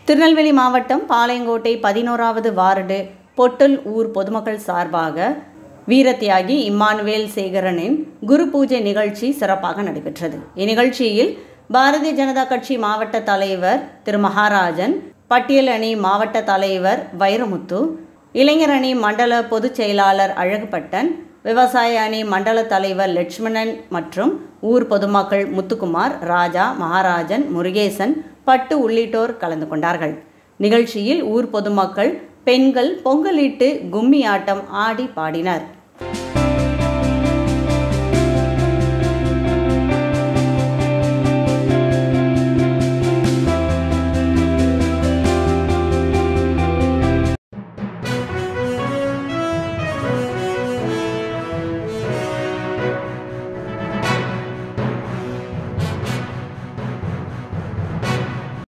திருநெல்வேலி மாவட்டம் பாளையங்கோட்டை பதினோராவது வார்டு பொட்டல் ஊர் பொதுமக்கள் சார்பாக வீரத்தியாகி இம்மானுவேல் சேகரனின் குரு பூஜை நிகழ்ச்சி சிறப்பாக நடைபெற்றது இந்நிகழ்ச்சியில் பாரதிய ஜனதா கட்சி மாவட்ட தலைவர் திரு மகாராஜன் பட்டியல் அணி மாவட்ட தலைவர் வைரமுத்து இளைஞர் அணி மண்டல பொதுச் செயலாளர் அழகுப்பட்டன் விவசாய அணி மண்டல தலைவர் லட்சுமணன் மற்றும் ஊர் பொதுமக்கள் முத்துக்குமார் ராஜா மகாராஜன் முருகேசன் பட்டு உள்ளிட்டோர் கலந்து கொண்டார்கள் நிகழ்ச்சியில் ஊர் பொதுமக்கள் பெண்கள் பொங்கலிட்டு கும்மி ஆட்டம் ஆடி பாடினர்